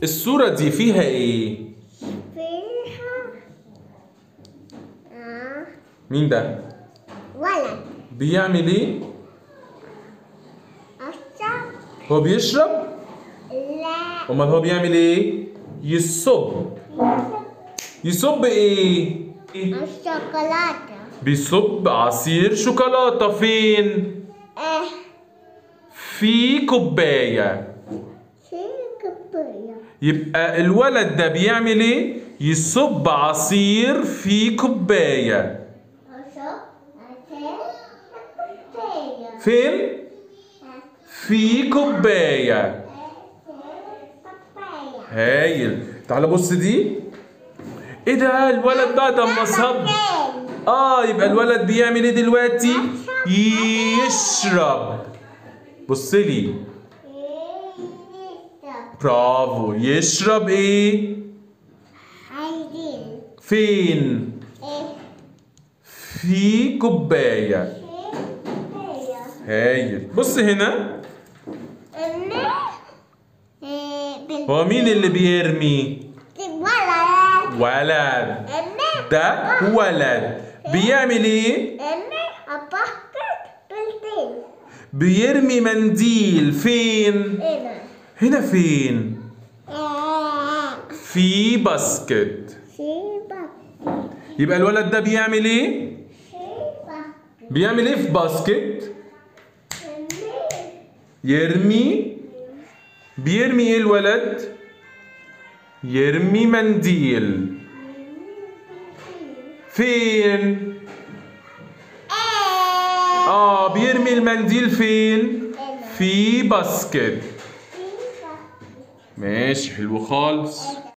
الصورة دي فيها ايه؟ فيها آه. مين ده؟ ولد بيعمل ايه؟ أشرب هو بيشرب؟ لا امال هو بيعمل ايه؟ يصب يصب ايه؟ الشوكولاتة بيصب عصير شوكولاتة فين؟ إيه في كوباية في كوباية يبقى الولد ده بيعمل ايه؟ يصب عصير في كوباية أشرب عصير كوباية فين؟ في كوباية كوباية هايل تعال بص دي ايه ده الولد بعد ما صب اه يبقى الولد بيعمل ايه دلوقتي يشرب بص لي برافو يشرب ايه عايزين فين إيه في كوباية في كوباية هايل بص هنا إنه إيه بال- هو مين اللي بيرمي ولد ولد إنه ده ولد بيعمل ايه إنه أبحث بالدين بيرمي منديل فين هنا هنا فين إيه في باسكت في بق يبقى الولد ده بيعمل ايه في بق بيعمل ايه في باسكت يرمي بيرمي ايه الولد يرمي منديل فين اه بيرمي المنديل فين في باسكت ماشي حلو خالص